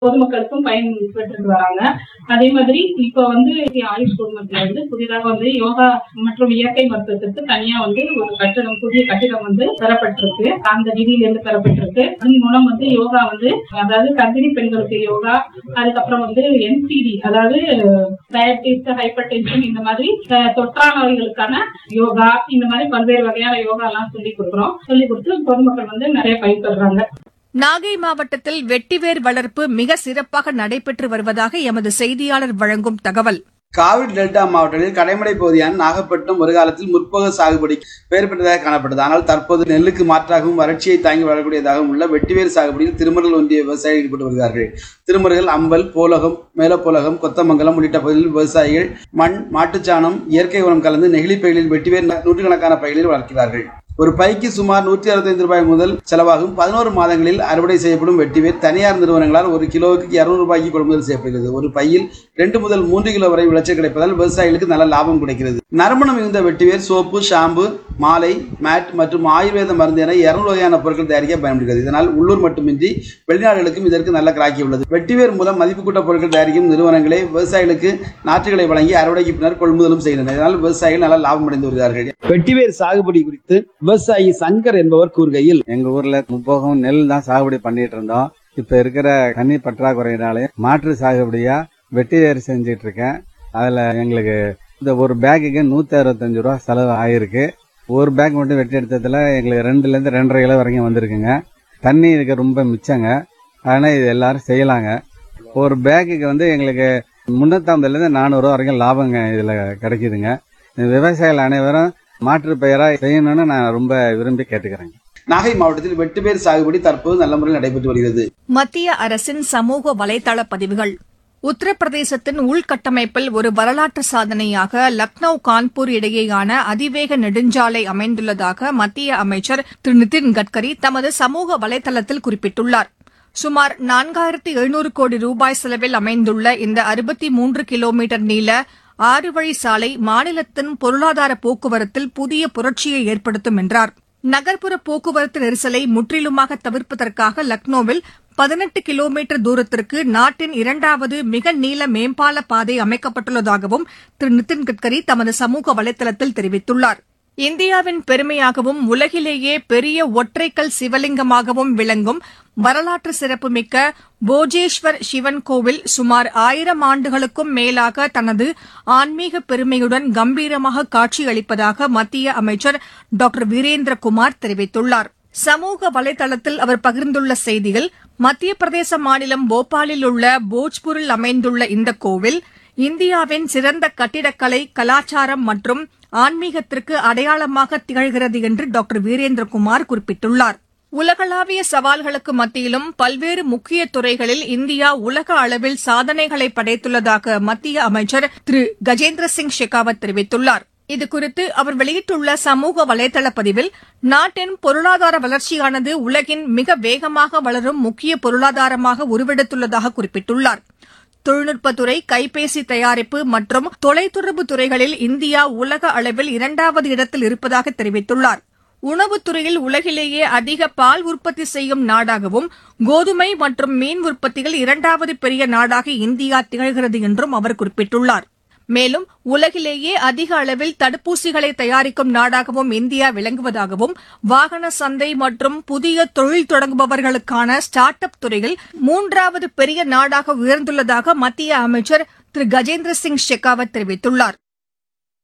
பொதுமக்களுக்கும் பயன்பெற்று வராங்க அதே மாதிரி இப்ப வந்து ஆயுஷ் குழுமத்துல வந்து புதிதாக வந்து யோகா மற்றும் இயற்கை மருத்துவத்துக்கு தனியா வந்து ஒரு கட்டிடம் புதிய கட்டிடம் வந்து பெறப்பட்டிருக்கு அந்த நிதியில இருந்து பெறப்பட்டிருக்கு அதன் மூலம் வந்து யோகா வந்து அதாவது கர்ப்பிணி பெண்களுக்கு யோகா அதுக்கப்புறம் வந்து என்சிடி அதாவது டயபிட்டிஸ் ஹைப்பர் டென்ஷன் இந்த மாதிரி அஹ், தொற்றா நோய்களுக்கான யோகா இந்த மாதிரி பல்வேறு வகையான யோகா எல்லாம் சொல்லி கொடுக்குறோம் சொல்லி கொடுத்து பொதுமக்கள் வந்து நிறைய பயன்பெறுறாங்க நாகை மாவட்டத்தில் வெட்டிவேர் வளர்ப்பு மிக சிறப்பாக நடைபெற்று வருவதாக எமது செய்தியாளர் வழங்கும் தகவல் காவிரி டெல்டா மாவட்டங்களில் கடைமடை பகுதியான நாகப்பட்டினம் ஒரு காலத்தில் முற்போக சாகுபடி பெயர் பெற்றதாக காணப்பட்டது ஆனால் தற்போது நெல்லுக்கு மாற்றாகவும் வறட்சியை தாங்கி வளரக்கூடியதாகவும் உள்ள வெட்டிவேர் சாகுபடியில் திருமருகல் ஒன்றிய விவசாயிகள் ஈடுபட்டு வருகிறார்கள் திருமருகல் அம்பல் போலகம் மேலப்போலகம் கொத்தமங்கலம் உள்ளிட்ட பகுதிகளில் விவசாயிகள் மண் மாட்டுச்சாணம் இயற்கை உரம் கலந்து நெகிழி பைகளில் வெட்டிவேர் நூற்றுக்கணக்கான பைகளில் வளர்க்கிறார்கள் ஒரு பைக்கு சுமார் நூற்றி அறுபத்தைந்து ரூபாய் முதல் செலவாகும் பதினோரு மாதங்களில் அறுவடை செய்யப்படும் வெட்டிவேர் தனியார் நிறுவனங்களால் ஒரு கிலோவுக்கு இருநூறு ரூபாய்க்கு கொள்முதல் செய்யப்படுகிறது ஒரு பையில் ரெண்டு முதல் மூன்று கிலோ வரை விளைச்சல் கிடைப்பதால் விவசாயிகளுக்கு நல்ல லாபம் கிடைக்கிறது நறுமணம் மிகுந்த வெட்டிவேர் சோப்பு ஷாம்பு மாலை மேட் மற்றும் ஆயுர்வேத மருந்து என இருநூறு வகையான பொருட்கள் தயாரிக்க பயன்படுகிறது இதனால் உள்ளூர் மட்டுமின்றி வெளிநாடுகளுக்கும் இதற்கு நல்ல கிராக்கி உள்ளது வெட்டிவேர் மூலம் மதிப்பு கூட்ட பொருட்கள் தயாரிக்கும் நிறுவனங்களே விவசாயிகளுக்கு நாற்றுகளை வழங்கி அறுவடைக்கு பின்னர் கொள்முதலும் செய்கின்றனர் இதனால் விவசாயிகள் நல்ல லாபம் அடைந்து வருகிறார்கள் வெட்டிவேர் சாகுபடி குறித்து விவசாயி சங்கர் என்பவர் கூறுகையில் எங்க ஊர்ல முப்போகம் நெல் தான் சாகுபடி பண்ணிட்டு இருந்தோம் இப்ப இருக்கிற தண்ணி பற்றாக்குறையினாலே மாற்று சாகுபடியா வெட்டி வேறு செஞ்சிட்டு இருக்கேன் அதுல எங்களுக்கு இந்த ஒரு பேக்குக்கு நூத்தி அறுபத்தஞ்சு ரூபா செலவு ஆயிருக்கு ஒரு பேக் மட்டும் வெட்டி எடுத்ததுல எங்களுக்கு ரெண்டுல இருந்து ரெண்டரை கிலோ வரைக்கும் வந்திருக்குங்க தண்ணி இதுக்கு ரொம்ப மிச்சங்க அதனால இது எல்லாரும் செய்யலாங்க ஒரு பேக்குக்கு வந்து எங்களுக்கு முன்னூத்தம்பதுல இருந்து நானூறு ரூபா வரைக்கும் லாபங்க இதுல கிடைக்குதுங்க இந்த விவசாயிகள் அனைவரும் மாற்று பெயரா செய்யணும்னு நான் ரொம்ப விரும்பி கேட்டுக்கிறேங்க நாகை மாவட்டத்தில் வெட்டுவேர் சாகுபடி தற்போது நல்ல முறையில் நடைபெற்று வருகிறது மத்திய அரசின் சமூக வலைதள பதிவுகள் உத்தரப்பிரதேசத்தின் உள்கட்டமைப்பில் ஒரு வரலாற்று சாதனையாக லக்னோ கான்பூர் இடையேயான அதிவேக நெடுஞ்சாலை அமைந்துள்ளதாக மத்திய அமைச்சர் திரு நிதின் கட்கரி தமது சமூக வலைதளத்தில் குறிப்பிட்டுள்ளார் சுமார் நான்காயிரத்து எழுநூறு கோடி ரூபாய் செலவில் அமைந்துள்ள இந்த அறுபத்தி மூன்று கிலோமீட்டர் நீள ஆறு வழி சாலை மாநிலத்தின் பொருளாதார போக்குவரத்தில் புதிய புரட்சியை ஏற்படுத்தும் என்றார் நகர்ப்புற போக்குவரத்து நெரிசலை முற்றிலுமாக தவிர்ப்பதற்காக லக்னோவில் பதினெட்டு கிலோமீட்டர் தூரத்திற்கு நாட்டின் இரண்டாவது மிக நீள மேம்பால பாதை அமைக்கப்பட்டுள்ளதாகவும் திரு நிதின் கட்கரி தமது சமூக வலைதளத்தில் தெரிவித்துள்ளார் இந்தியாவின் பெருமையாகவும் உலகிலேயே பெரிய ஒற்றைக்கல் சிவலிங்கமாகவும் விளங்கும் வரலாற்று சிறப்புமிக்க போஜேஸ்வர் சிவன் கோவில் சுமார் ஆயிரம் ஆண்டுகளுக்கும் மேலாக தனது ஆன்மீக பெருமையுடன் கம்பீரமாக காட்சியளிப்பதாக மத்திய அமைச்சர் டாக்டர் வீரேந்திரகுமார் தெரிவித்துள்ளார் சமூக வலைதளத்தில் அவர் பகிர்ந்துள்ள செய்தியில் மத்திய பிரதேச மாநிலம் போபாலில் உள்ள போஜ்பூரில் அமைந்துள்ள இந்த கோவில் இந்தியாவின் சிறந்த கட்டிடக்கலை கலாச்சாரம் மற்றும் ஆன்மீகத்திற்கு அடையாளமாக திகழ்கிறது என்று டாக்டர் வீரேந்திரகுமார் குறிப்பிட்டுள்ளார் உலகளாவிய சவால்களுக்கு மத்தியிலும் பல்வேறு முக்கிய துறைகளில் இந்தியா உலக அளவில் சாதனைகளை படைத்துள்ளதாக மத்திய அமைச்சர் திரு கஜேந்திர சிங் ஷெகாவத் தெரிவித்துள்ளார் இதுகுறித்து அவர் வெளியிட்டுள்ள சமூக வலைதள பதிவில் நாட்டின் பொருளாதார வளர்ச்சியானது உலகின் மிக வேகமாக வளரும் முக்கிய பொருளாதாரமாக உருவெடுத்துள்ளதாக குறிப்பிட்டுள்ளார் தொழில்நுட்பத்துறை கைபேசி தயாரிப்பு மற்றும் தொலைத்தொடர்பு துறைகளில் இந்தியா உலக அளவில் இரண்டாவது இடத்தில் இருப்பதாக தெரிவித்துள்ளார் உணவுத் துறையில் உலகிலேயே அதிக பால் உற்பத்தி செய்யும் நாடாகவும் கோதுமை மற்றும் மீன் உற்பத்தியில் இரண்டாவது பெரிய நாடாக இந்தியா திகழ்கிறது என்றும் அவர் குறிப்பிட்டுள்ளார் மேலும் உலகிலேயே அதிக அளவில் தடுப்பூசிகளை தயாரிக்கும் நாடாகவும் இந்தியா விளங்குவதாகவும் வாகன சந்தை மற்றும் புதிய தொழில் தொடங்குபவர்களுக்கான ஸ்டார்ட் அப் துறையில் மூன்றாவது பெரிய நாடாக உயர்ந்துள்ளதாக மத்திய அமைச்சர் திரு கஜேந்திர சிங் ஷெகாவத் தெரிவித்துள்ளார்